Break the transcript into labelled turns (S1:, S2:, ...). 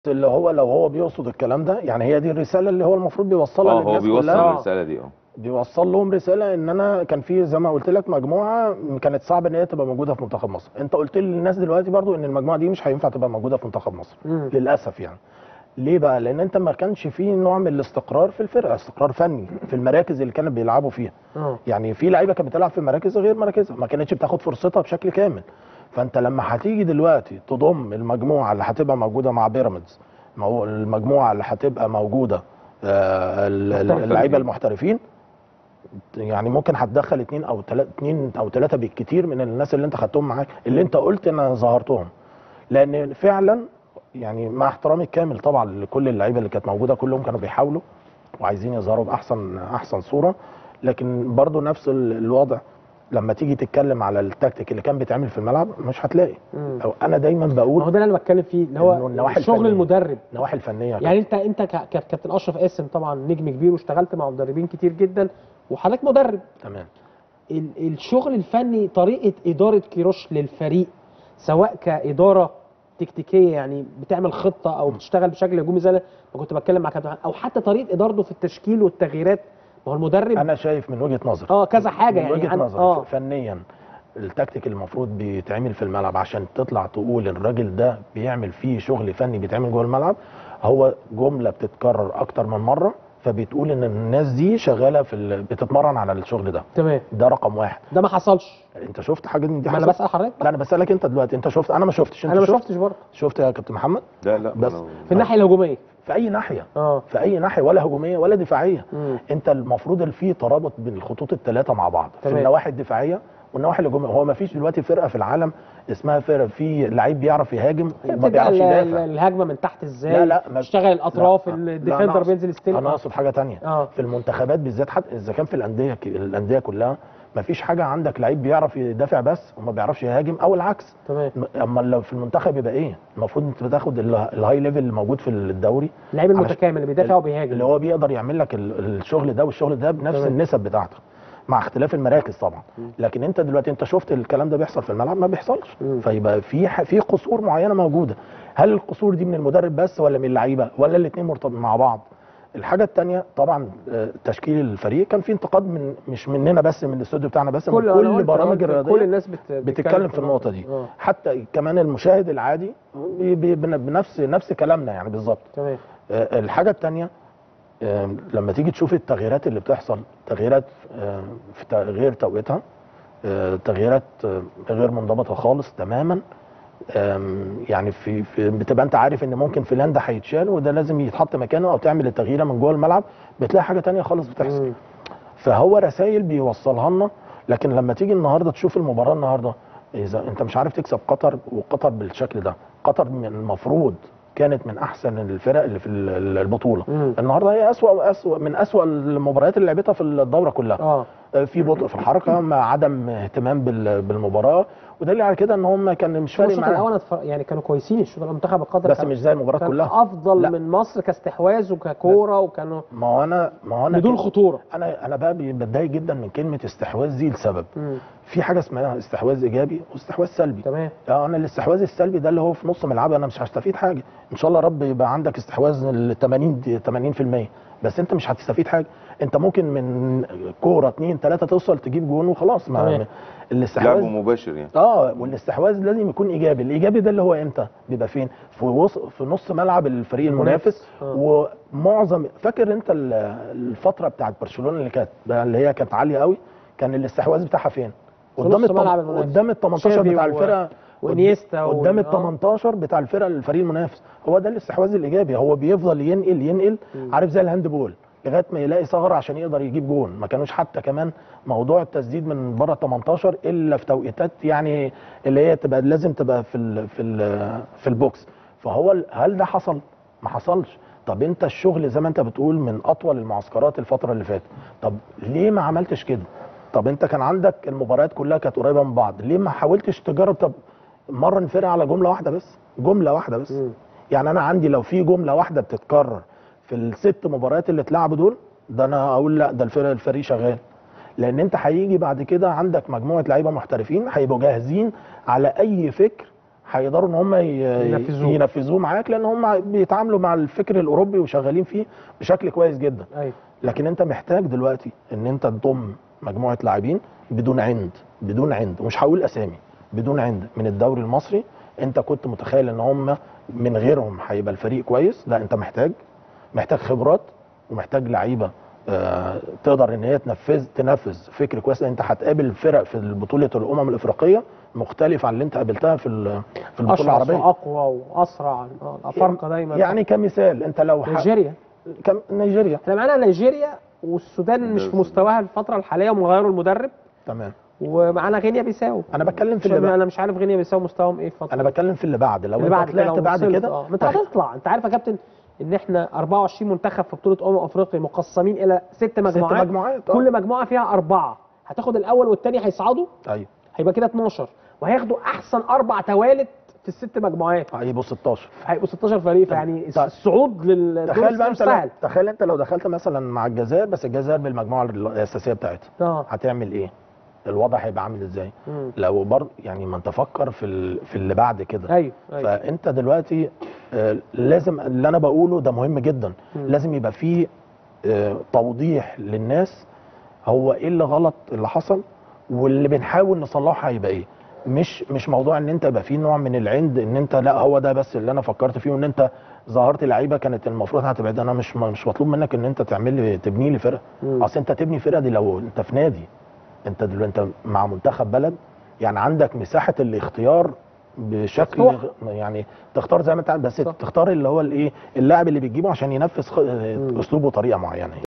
S1: اللي هو لو هو بيقصد الكلام ده يعني هي دي الرساله اللي هو المفروض بيوصلها
S2: اه هو
S1: للناس
S2: بيوصل
S1: كلها
S2: الرساله دي اه
S1: بيوصل لهم رساله ان انا كان في زي ما قلت لك مجموعه كانت صعب ان هي تبقى موجوده في منتخب مصر انت قلت لي للناس دلوقتي برضو ان المجموعه دي مش هينفع تبقى موجوده في منتخب مصر
S3: مم.
S1: للاسف يعني ليه بقى لان انت ما كانش فيه نوع من الاستقرار في الفرقه استقرار فني في المراكز اللي كانوا بيلعبوا فيها
S3: اه
S1: يعني في لعيبه كانت بتلعب في مراكز غير مراكزها ما كانتش بتاخد فرصتها بشكل كامل فانت لما هتيجي دلوقتي تضم المجموعه اللي هتبقى موجوده مع بيراميدز ما هو المجموعه اللي هتبقى موجوده آه، ال- ال-
S3: محترفين.
S1: اللعيبه المحترفين يعني ممكن هتدخل اتنين او تلاتة اتنين او ثلاثه بالكتير من الناس اللي انت خدتهم معاك اللي انت قلت انا ظهرتهم لان فعلا يعني مع احترامي الكامل طبعا لكل اللعيبه اللي كانت موجوده كلهم كانوا بيحاولوا وعايزين يظهروا باحسن احسن صوره لكن برضو نفس ال- الوضع لما تيجي تتكلم على التكتيك اللي كان بيتعمل في الملعب مش هتلاقي
S3: مم.
S1: أو انا دايما
S3: ما هو
S1: بقول
S3: ده اللي انا بتكلم فيه اللي
S1: إنه
S3: هو
S1: النواحي
S3: شغل
S1: الفنية.
S3: المدرب
S1: النواحي الفنيه
S3: يعني انت انت ك- ك- كابتن اشرف قاسم طبعا نجم كبير واشتغلت مع مدربين كتير جدا وحضرتك مدرب
S1: تمام
S3: ال- الشغل الفني طريقه اداره كيروش للفريق سواء كاداره تكتيكيه يعني بتعمل خطه او بتشتغل بشكل هجومي زي ما كنت بتكلم مع كابتن محمد، او حتى طريقه ادارته في التشكيل والتغييرات ما هو المدرب
S1: انا شايف من وجهه نظري
S3: اه كذا حاجه
S1: من
S3: يعني
S1: وجهه
S3: عن-
S1: نظري
S3: اه
S1: فنيا التكتيك اللي المفروض بيتعمل في الملعب عشان تطلع تقول الراجل ده بيعمل فيه شغل فني بيتعمل جوه الملعب هو جمله بتتكرر اكتر من مره فبتقول ان الناس دي شغاله في ال... بتتمرن على الشغل ده
S3: تمام
S1: ده رقم واحد
S3: ده ما حصلش
S1: انت شفت حاجه من دي
S3: ما انا
S1: حصلت؟
S3: بسال حضرتك
S1: لا انا بسالك انت دلوقتي انت شفت انا ما شفتش انت
S3: انا ما
S1: شفت
S3: شفتش برضه
S1: شفت يا كابتن محمد
S2: لا لا
S1: بس
S2: أنا-
S3: في الناحيه الهجوميه
S1: في اي ناحيه
S3: اه
S1: في اي ناحيه ولا هجوميه ولا دفاعيه
S3: مم.
S1: انت المفروض اللي فيه ترابط بين الخطوط الثلاثه مع بعض في
S3: تمام.
S1: النواحي الدفاعيه والنواحي الهجوميه هو ما فيش دلوقتي فرقه في العالم اسمها فرقه في لعيب بيعرف يهاجم وما
S3: بتبقى
S1: بيعرفش
S3: ال- ال-
S1: يدافع
S3: الهجمه من تحت ازاي
S1: لا لا ما-
S3: تشتغل الاطراف
S1: لا، لا، أنا
S3: الديفندر
S1: أقصد-
S3: بينزل يستلم
S1: انا
S3: آه.
S1: اقصد حاجه تانية
S3: اه
S1: في المنتخبات بالذات حتى اذا كان في الانديه ك- الانديه كلها ما فيش حاجه عندك لعيب بيعرف يدافع بس وما بيعرفش يهاجم او العكس
S3: تمام
S1: اما لو في المنتخب يبقى ايه المفروض انت بتاخد ال- الهاي ليفل اللي موجود في الدوري
S3: اللعيب
S1: علشان-
S3: المتكامل اللي بيدافع وبيهاجم
S1: اللي هو بيقدر يعمل لك ال- الشغل ده والشغل ده بنفس
S3: تمام.
S1: النسب بتاعته مع اختلاف المراكز طبعا لكن انت دلوقتي انت شفت الكلام ده بيحصل في الملعب ما بيحصلش
S3: مم.
S1: فيبقى في ح- في قصور معينه موجوده هل القصور دي من المدرب بس ولا من اللعيبه ولا الاثنين مرتبطين مع بعض الحاجه الثانيه طبعا آه، تشكيل الفريق كان في انتقاد من مش مننا بس من الاستوديو بتاعنا بس من
S3: أنا
S1: كل
S3: قلت-
S1: برامج
S3: قلت
S1: الرياضيه
S3: كل الناس بت...
S1: بتتكلم في النقطه دي
S3: اه
S1: حتى كمان المشاهد العادي بي- بي- بن- بنفس نفس كلامنا يعني بالظبط
S3: تمام
S1: آه، الحاجة التانية آه، لما تيجي تشوف التغييرات اللي بتحصل تغييرات آه، في ت- غير توقيتها آه، تغييرات آه، غير منضبطة خالص تماما آم، يعني في, في بتبقى انت عارف ان ممكن فلان ده هيتشال وده لازم يتحط مكانه او تعمل التغييره من جوه الملعب بتلاقي حاجه تانية خالص بتحصل
S3: مم.
S1: فهو رسائل بيوصلها لنا لكن لما تيجي النهارده تشوف المباراه النهارده اذا انت مش عارف تكسب قطر وقطر بالشكل ده قطر من المفروض كانت من احسن الفرق اللي في ال- البطوله
S3: مم.
S1: النهارده هي اسوا اسوا من اسوا المباريات اللي لعبتها في الدوره كلها
S3: اه
S1: في بطء في الحركه مع عدم اهتمام بال- بالمباراه ودليل على كده ان هم كان مش
S3: في
S1: فارق
S3: الشوط الاول
S1: معاهم
S3: أتفرج- يعني كانوا كويسين الشوط الاول منتخب القطر
S1: بس
S3: كان-
S1: مش زي المباراه
S3: كان
S1: كلها
S3: افضل
S1: لا.
S3: من مصر كاستحواذ وككوره وكانوا
S1: ما هو انا ما هو انا
S3: بدون
S1: كده-
S3: خطوره
S1: انا انا بقى بتضايق جدا من كلمه استحواذ دي لسبب
S3: مم.
S1: في حاجه اسمها استحواذ ايجابي واستحواذ سلبي
S3: تمام
S1: اه انا الاستحواذ السلبي ده اللي هو في نص ملعبي انا مش هستفيد حاجه ان شاء الله رب يبقى عندك استحواذ ل 80 دي- 80% بس انت مش هتستفيد حاجه انت ممكن من كوره اتنين تلاته توصل تجيب جون وخلاص ما
S3: تمام.
S1: ما- الاستحواذ
S2: لعب مباشر يعني
S1: اه والاستحواذ لازم يكون ايجابي الايجابي ده اللي هو امتى بيبقى فين في وسط في نص ملعب الفريق المنافس
S3: آه.
S1: ومعظم فاكر انت ال- الفتره بتاعت برشلونه اللي كانت اللي هي كانت عاليه قوي كان الاستحواذ بتاعها فين
S3: في
S1: قدام
S3: نص
S1: التم-
S3: ملعب المنافس.
S1: قدام ال 18
S3: تشافي
S1: بتاع
S3: و-
S1: الفرقه
S3: وانيستا و-
S1: قدام ال
S3: آه.
S1: 18 بتاع الفرقه الفريق المنافس هو ده الاستحواذ الايجابي هو بيفضل ينقل ينقل عارف زي الهاند بول لغايه ما يلاقي ثغره عشان يقدر يجيب جون ما كانوش حتى كمان موضوع التسديد من بره 18 الا في توقيتات يعني اللي هي تبقى لازم تبقى في ال في ال في البوكس فهو ال- هل ده حصل ما حصلش طب انت الشغل زي ما انت بتقول من اطول المعسكرات الفتره اللي فاتت طب ليه ما عملتش كده طب انت كان عندك المباريات كلها كانت قريبه من بعض ليه ما حاولتش تجرب طب مرن فرقه على جمله واحده بس جمله واحده بس
S3: مم.
S1: يعني انا عندي لو في جمله واحده بتتكرر في الست مباريات اللي اتلعبوا دول ده انا اقول لا ده الفرق الفريق شغال لان انت هيجي بعد كده عندك مجموعه لعيبه محترفين هيبقوا جاهزين على اي فكر هيقدروا ان هم ي-
S3: ينفذوه.
S1: ينفذوه معاك لان هم بيتعاملوا مع الفكر الاوروبي وشغالين فيه بشكل كويس جدا
S3: ايوه
S1: لكن انت محتاج دلوقتي ان انت تضم مجموعه لاعبين بدون عند بدون عند ومش هقول اسامي بدون عند من الدوري المصري انت كنت متخيل ان هم من غيرهم هيبقى الفريق كويس لا انت محتاج محتاج خبرات ومحتاج لعيبه آه تقدر ان هي تنفذ تنفذ فكر كويس لان انت هتقابل فرق في بطوله الامم الافريقيه مختلفه عن اللي انت قابلتها في ال- في البطوله
S3: اشرس
S1: العربيه
S3: واقوى واسرع آه، الافارقه دايما
S1: يعني كمثال انت لو ح-
S3: نيجيريا
S1: كم نيجيريا
S3: احنا معانا نيجيريا والسودان مش في مستواها الفتره الحاليه ومغيروا المدرب
S1: تمام
S3: ومعانا غينيا بيساو
S1: انا بتكلم في
S3: مش
S1: اللي بعد
S3: انا مش عارف غينيا بيساو مستواهم ايه الفتره
S1: انا بتكلم في اللي بعد لو
S3: اللي
S1: انت
S3: بعد كده
S1: طلعت
S3: لو
S1: بعد
S3: وصلت،
S1: كده
S3: اه ما انت
S1: طيب.
S3: هتطلع انت عارف يا كابتن ان احنا 24 منتخب في بطوله امم افريقيا مقسمين الى ست مجموعات
S1: مجموعات، اه.
S3: كل مجموعه فيها اربعه هتاخد الاول والثاني هيصعدوا
S1: ايوه
S3: هيبقى كده 12 وهياخدوا احسن اربع توالت في الست مجموعات
S1: هيبقوا 16
S3: هيبقوا 16 فريق فيعني
S1: طيب.
S3: الصعود للدور
S1: تخيل بقى
S3: مش
S1: انت لو
S3: سهل
S1: تخيل انت لو دخلت مثلا مع الجزائر بس الجزائر بالمجموعه الاساسيه بتاعتها
S3: اه
S1: هتعمل ايه؟ الوضع هيبقى عامل ازاي؟
S3: مم.
S1: لو برضه يعني ما انت فكر في ال... في اللي بعد كده
S3: ايوه ايوه
S1: فانت دلوقتي آه، لازم اللي انا بقوله ده مهم جدا
S3: مم.
S1: لازم يبقى فيه آه، توضيح للناس هو ايه اللي غلط اللي حصل واللي بنحاول نصلحه هيبقى ايه مش مش موضوع ان انت يبقى فيه نوع من العند ان انت لا هو ده بس اللي انا فكرت فيه وان انت ظهرت لعيبه كانت المفروض هتبعد انا مش مش مطلوب منك ان انت تعمل لي تبني لي فرقه
S3: مم.
S1: اصل انت تبني فرقه دي لو انت في نادي انت دلوقتي انت مع منتخب بلد يعني عندك مساحه الاختيار بشكل
S3: مفتوح.
S1: يعني تختار زي ما انت عايز بس
S3: صح.
S1: تختار اللي هو الايه اللاعب اللي بتجيبه عشان ينفذ خ- اسلوبه وطريقه معينه